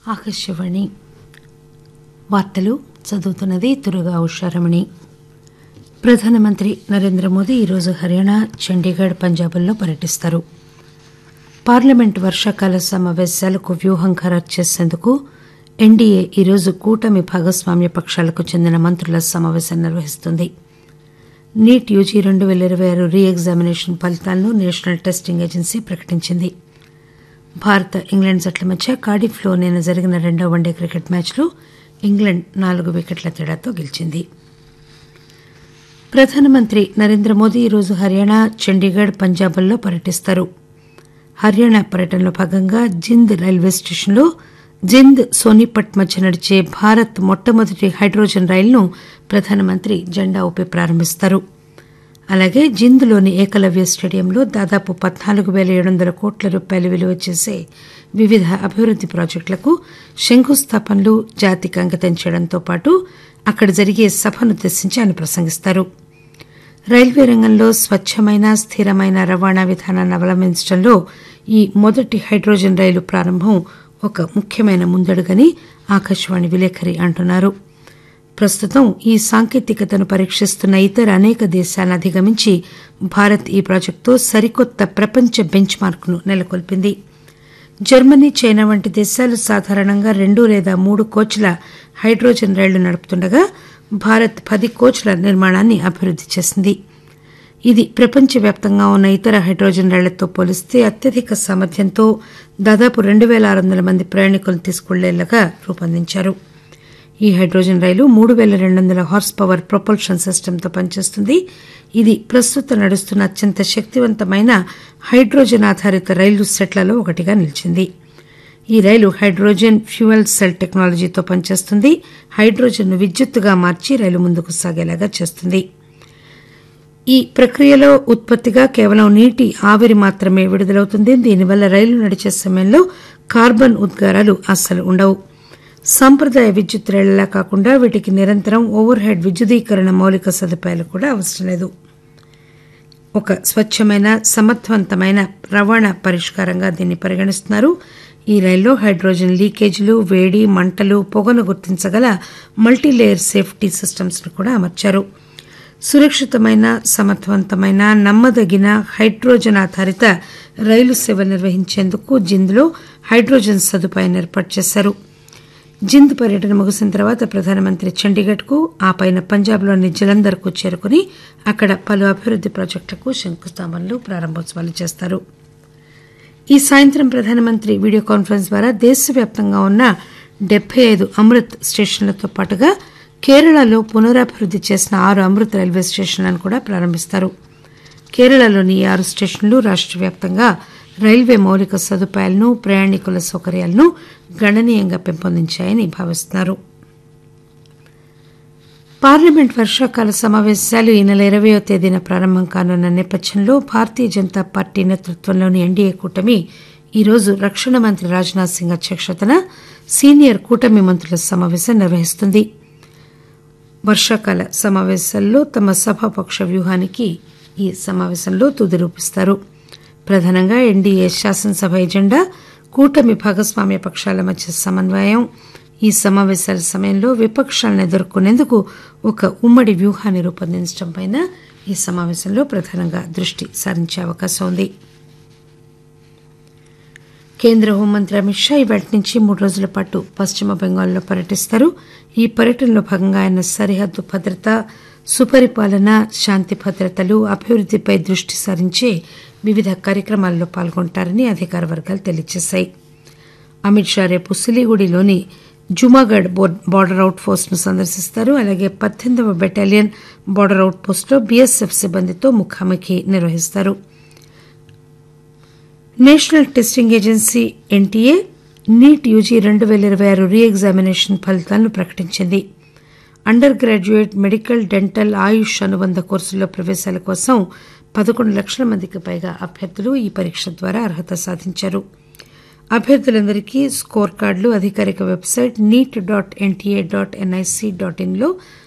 ఆకాశవాణి వార్తలు చదువుతున్నది తురుగా ఉషారమణి ప్రధానమంత్రి నరేంద్ర మోదీ ఈరోజు హర్యానా చండీగఢ్ పంజాబ్ల్లో పర్యటిస్తారు పార్లమెంట్ వర్షాకాల సమావేశాలకు వ్యూహం ఖరారు చేసేందుకు ఎన్డీఏ ఈరోజు కూటమి భాగస్వామ్య పక్షాలకు చెందిన మంత్రుల సమావేశం నిర్వహిస్తుంది నీట్ యూజీ రెండు పేల ఇరవై ఆరు రీ ఎగ్జామినేషన్ ఫలితాలను నేషనల్ టెస్టింగ్ ఏజెన్సీ ప్రకటించింది భారత్ ఇంగ్లాండ్ జట్ల మధ్య కార్డిఫ్లో నిన్న జరిగిన రెండో వన్డే క్రికెట్ మ్యాచ్లో ఇంగ్లాండ్ నాలుగు వికెట్ల తేడాతో గెలిచింది ప్రధానమంత్రి నరేంద్ర మోదీ ఈరోజు హర్యానా చండీగఢ్ పంజాబ్ల్లో పర్యటిస్తారు హర్యానా పర్యటనలో భాగంగా జింద్ రైల్వే స్టేషన్లో జింద్ సోనీపట్ మధ్య నడిచే భారత్ మొట్టమొదటి హైడ్రోజన్ రైలును ప్రధానమంత్రి జెండా ఊపి ప్రారంభిస్తారు అలాగే జింద్లోని ఏకలవ్య స్టేడియంలో దాదాపు పద్నాలుగు పేల ఏడు వందల కోట్ల రూపాయలు విలువ చేసే వివిధ అభివృద్ది ప్రాజెక్టులకు శంకుస్థాపనలు జాతికి అంకితం చేయడంతో పాటు అక్కడ జరిగే సభనుద్దేశించి ఆయన ప్రసంగిస్తారు రైల్వే రంగంలో స్వచ్చమైన స్థిరమైన రవాణా విధానాన్ని అవలంబించడంలో ఈ మొదటి హైడ్రోజన్ రైలు ప్రారంభం ఒక ముఖ్యమైన ముందడుగని ఆకాశవాణి విలేకరి అంటున్నారు ప్రస్తుతం ఈ సాంకేతికతను పరీక్షిస్తున్న ఇతర అనేక దేశాలను అధిగమించి భారత్ ఈ ప్రాజెక్టుతో సరికొత్త ప్రపంచ బెంచ్ మార్క్ ను నెలకొల్పింది జర్మనీ చైనా వంటి దేశాలు సాధారణంగా రెండు లేదా మూడు కోచ్ల హైడ్రోజన్ రైళ్లు నడుపుతుండగా భారత్ పది కోచ్ల నిర్మాణాన్ని అభివృద్ది చేసింది ఇది ప్రపంచవ్యాప్తంగా ఉన్న ఇతర హైడ్రోజన్ రైళ్లతో పోలిస్తే అత్యధిక సామర్థ్యంతో దాదాపు రెండు పేల ఆరు వందల మంది ప్రయాణికులను తీసుకువెళ్లేలాగా రూపొందించారు ఈ హైడ్రోజన్ రైలు మూడు పేల రెండు వందల హార్స్ పవర్ ప్రొపల్షన్ సిస్టమ్తో పనిచేస్తుంది ఇది ప్రస్తుతం నడుస్తున్న అత్యంత శక్తివంతమైన హైడ్రోజన్ ఆధారిత రైలు సెట్లలో ఒకటిగా నిలిచింది ఈ రైలు హైడ్రోజన్ ఫ్యూయల్ సెల్ టెక్నాలజీతో పనిచేస్తుంది హైడ్రోజన్ ను విద్యుత్తుగా మార్చి రైలు ముందుకు సాగేలాగా చేస్తుంది ఈ ప్రక్రియలో ఉత్పత్తిగా కేవలం నీటి ఆవిరి మాత్రమే విడుదలవుతుంది దీనివల్ల రైలు నడిచే సమయంలో కార్బన్ ఉద్గారాలు అస్సలు ఉండవు సాంప్రదాయ విద్యుత్ రైళ్లలా కాకుండా వీటికి నిరంతరం ఓవర్ హెడ్ విద్యుదీకరణ మౌలిక సదుపాయాలు కూడా అవసరం లేదు ఒక స్వచ్చమైన సమర్థవంతమైన రవాణా పరిష్కారంగా దీన్ని పరిగణిస్తున్నారు ఈ రైల్లో హైడ్రోజన్ లీకేజీలు వేడి మంటలు పొగను గుర్తించగల మల్టీలేయర్ సేఫ్టీ సిస్టమ్స్ ను కూడా అమర్చారు సురక్షితమైన సమర్థవంతమైన నమ్మదగిన హైడ్రోజన్ ఆధారిత రైలు సేవ నిర్వహించేందుకు జింద్లో హైడ్రోజన్ సదుపాయం ఏర్పాటు చేశారు జింద్ పర్యటన ముగిసిన తర్వాత ప్రధానమంత్రి చండీగఢ్ కు ఆ పైన పంజాబ్లోని జలంధర్ కు చేరుకుని అక్కడ పలు అభివృద్ది ప్రాజెక్టులకు శంకుస్థాపనలు ప్రారంభోత్సవాలు చేస్తారు ఈ సాయంత్రం ప్రధానమంత్రి వీడియో కాన్ఫరెన్స్ ద్వారా దేశవ్యాప్తంగా ఉన్న డెబ్బై ఐదు అమృత్ స్టేషన్లతో పాటుగా కేరళలో పునరాభివృద్ది చేసిన ఆరు అమృత్ రైల్వే స్టేషన్లను కూడా ప్రారంభిస్తారు కేరళలోని ఈ ఆరు స్టేషన్లు రాష్ట వ్యాప్తంగా రైల్వే మౌలిక సదుపాయాలను ప్రయాణికుల సౌకర్యాలను గణనీయంగా పెంపొందించాయని భావిస్తున్నారు పార్లమెంట్ వర్షాకాల సమావేశాలు ఈ నెల ఇరవయో తేదీన ప్రారంభం కానున్న నేపథ్యంలో భారతీయ జనతా పార్టీ నేతృత్వంలోని ఎన్డీఏ కూటమి ఈరోజు రక్షణ మంత్రి రాజ్నాథ్ సింగ్ అధ్యక్షతన సీనియర్ కూటమి మంత్రుల సమావేశం నిర్వహిస్తుంది వర్షాకాల సమావేశాల్లో తమ సభాపక్ష వ్యూహానికి ఈ సమావేశంలో తుది రూపిస్తారు ప్రధానంగా ఎన్డీఏ శాసనసభ ఎజెండా కూటమి భాగస్వామ్య పక్షాల మధ్య సమన్వయం ఈ సమావేశాల సమయంలో విపక్షాలను ఎదుర్కొనేందుకు ఒక ఉమ్మడి వ్యూహాన్ని రూపొందించడంపై ఈ సమావేశంలో ప్రధానంగా దృష్టి సారించే అవకాశం ఉంది కేంద్ర హోంమంత్రి అమిత్ షా ఇవాటి నుంచి మూడు రోజుల పాటు పశ్చిమ బెంగాల్లో పర్యటిస్తారు ఈ పర్యటనలో భాగంగా ఆయన సరిహద్దు భద్రత సుపరిపాలన శాంతి భద్రతలు అభివృద్దిపై దృష్టి సారించే వివిధ కార్యక్రమాల్లో పాల్గొంటారని అధికార వర్గాలు తెలియజేశాయి అమిత్ షా రేపు సిలిగుడిలోని జుమాగఢ్ బార్డర్ అవుట్ పోస్ట్ ను సందర్శిస్తారు అలాగే పద్దెనిమిదవ బెటాలియన్ బార్డర్ అవుట్ పోస్ట్ లో బీఎస్ఎఫ్ సిబ్బందితో ముఖాముఖి నిర్వహిస్తారు national testing agency NTA NEET UG రెండు పేల ఇరవై ఆరు రీ ఎగ్జామినేషన్ ఫలితాలను ప్రకటించింది under graduate medical dental AYUSH అనుబంధ కోర్సుల్లో ప్రవేశాల కోసం పదకొండు లక్షల మందికి పైగా అభ్యర్థులు ఈ పరీక్ష ద్వారా అర్హత సాధించారు అభ్యర్థులందరికీ స్కోర్ కార్డులు అధికారిక website NEET dot NTA dot NIC dot ఇన్లో